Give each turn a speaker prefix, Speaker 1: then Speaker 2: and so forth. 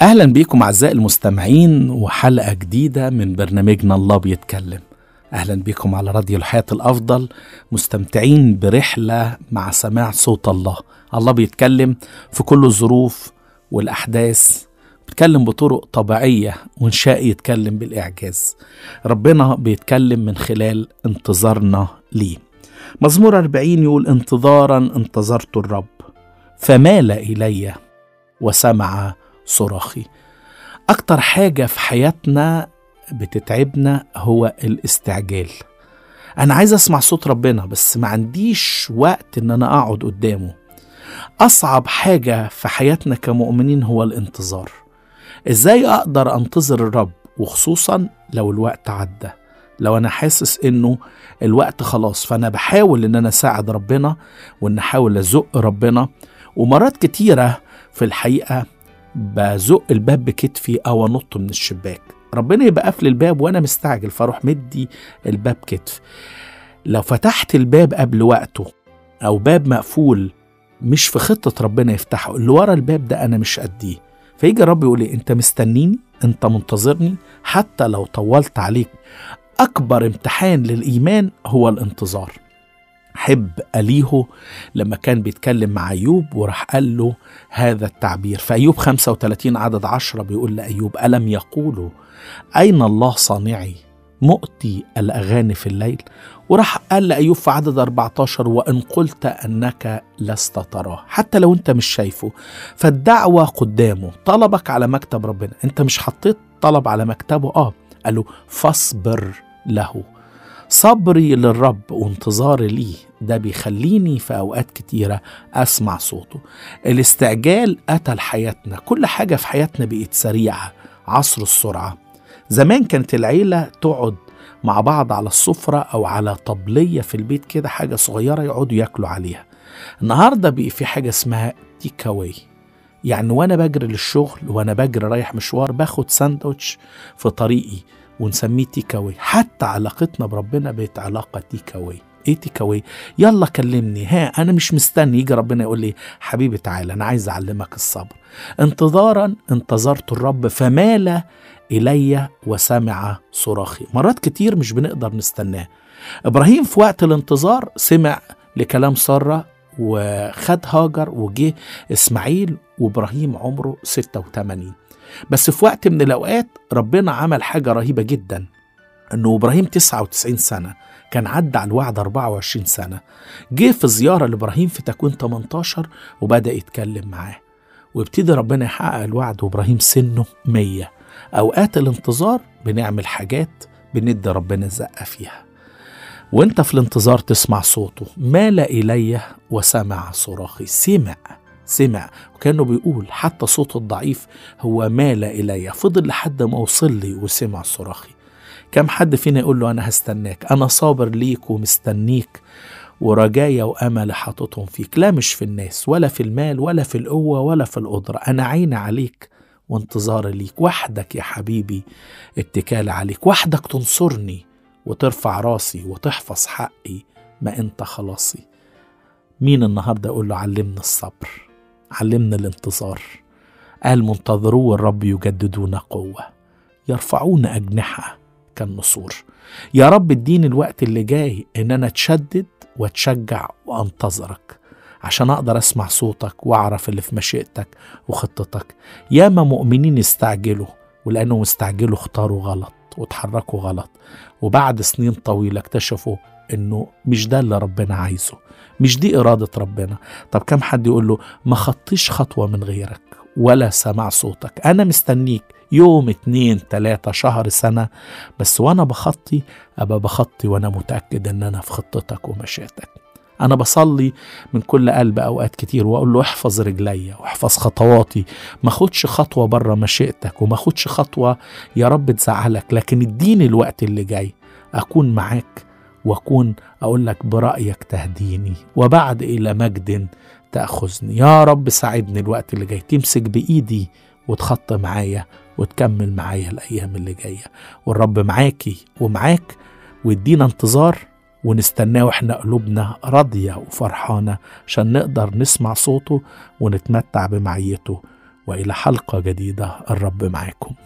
Speaker 1: أهلا بيكم أعزائي المستمعين وحلقة جديدة من برنامجنا الله بيتكلم أهلا بكم على راديو الحياة الأفضل مستمتعين برحلة مع سماع صوت الله الله بيتكلم في كل الظروف والأحداث بيتكلم بطرق طبيعية ونشاء يتكلم بالإعجاز ربنا بيتكلم من خلال انتظارنا ليه مزمور 40 يقول انتظارا انتظرت الرب فمال إلي وسمع صراخي أكتر حاجة في حياتنا بتتعبنا هو الاستعجال أنا عايز أسمع صوت ربنا بس ما عنديش وقت إن أنا أقعد قدامه أصعب حاجة في حياتنا كمؤمنين هو الانتظار إزاي أقدر أنتظر الرب وخصوصا لو الوقت عدى لو أنا حاسس إنه الوقت خلاص فأنا بحاول إن أنا أساعد ربنا وإن أحاول أزق ربنا ومرات كتيرة في الحقيقة بزق الباب بكتفي أو أنط من الشباك ربنا يبقى قافل الباب وأنا مستعجل فأروح مدي الباب كتف لو فتحت الباب قبل وقته أو باب مقفول مش في خطة ربنا يفتحه اللي ورا الباب ده أنا مش قديه فيجي الرب يقول لي أنت مستنيني أنت منتظرني حتى لو طولت عليك أكبر امتحان للإيمان هو الانتظار حب أليهو لما كان بيتكلم مع أيوب وراح قال له هذا التعبير فأيوب 35 عدد 10 بيقول لأيوب ألم يقولوا أين الله صانعي مؤتي الأغاني في الليل وراح قال لأيوب في عدد 14 وإن قلت أنك لست تراه حتى لو أنت مش شايفه فالدعوة قدامه طلبك على مكتب ربنا أنت مش حطيت طلب على مكتبه آه قال له فاصبر له صبري للرب وانتظاري ليه ده بيخليني في أوقات كتيرة أسمع صوته الاستعجال قتل حياتنا كل حاجة في حياتنا بقت سريعة عصر السرعة زمان كانت العيلة تقعد مع بعض على السفرة أو على طبلية في البيت كده حاجة صغيرة يقعدوا ياكلوا عليها النهاردة بقي في حاجة اسمها تيك أواي يعني وأنا بجري للشغل وأنا بجري رايح مشوار باخد ساندوتش في طريقي ونسميه تيك أواي حتى علاقتنا بربنا بقت علاقة تيك أواي ايه تيك أواي يلا كلمني ها انا مش مستني يجي ربنا يقول لي حبيبي تعالى انا عايز اعلمك الصبر انتظارا انتظرت الرب فمال الي وسمع صراخي مرات كتير مش بنقدر نستناه ابراهيم في وقت الانتظار سمع لكلام ساره وخد هاجر وجه اسماعيل وابراهيم عمره 86 بس في وقت من الاوقات ربنا عمل حاجه رهيبه جدا انه ابراهيم 99 سنه كان عدى على الوعد 24 سنه جه في زياره لابراهيم في تكوين 18 وبدا يتكلم معاه ويبتدي ربنا يحقق الوعد وابراهيم سنه 100 اوقات الانتظار بنعمل حاجات بندي ربنا زقه فيها وانت في الانتظار تسمع صوته مال الي وسمع صراخي سمع سمع وكانه بيقول حتى صوت الضعيف هو مال الي فضل لحد ما وصل لي وسمع صراخي كم حد فينا يقول له انا هستناك انا صابر ليك ومستنيك ورجايا وامل حاططهم فيك لا مش في الناس ولا في المال ولا في القوه ولا في القدره انا عيني عليك وانتظاري ليك وحدك يا حبيبي اتكال عليك وحدك تنصرني وترفع راسي وتحفظ حقي ما انت خلاصي مين النهارده اقول له علمني الصبر علمني الانتظار قال منتظرو الرب يجددون قوه يرفعون اجنحه كالنسور يا رب اديني الوقت اللي جاي ان انا اتشدد واتشجع وانتظرك عشان اقدر اسمع صوتك واعرف اللي في مشيئتك وخطتك ياما مؤمنين استعجلوا ولانهم استعجلوا اختاروا غلط وتحركوا غلط وبعد سنين طويلة اكتشفوا انه مش ده اللي ربنا عايزه مش دي إرادة ربنا طب كم حد يقول له ما خطيش خطوة من غيرك ولا سمع صوتك أنا مستنيك يوم اتنين تلاتة شهر سنة بس وأنا بخطي أبقى بخطي وأنا متأكد إن أنا في خطتك ومشيئتك أنا بصلي من كل قلب أوقات كتير وأقول له احفظ رجليا واحفظ خطواتي ما خدش خطوة بره مشيئتك وما خدش خطوة يا رب تزعلك لكن اديني الوقت اللي جاي أكون معاك وأكون أقول لك برأيك تهديني وبعد إلى مجد تأخذني يا رب ساعدني الوقت اللي جاي تمسك بإيدي وتخط معايا وتكمل معايا الأيام اللي جاية والرب معاكي ومعاك ويدينا انتظار ونستناه واحنا قلوبنا راضية وفرحانة عشان نقدر نسمع صوته ونتمتع بمعيته والى حلقه جديده الرب معاكم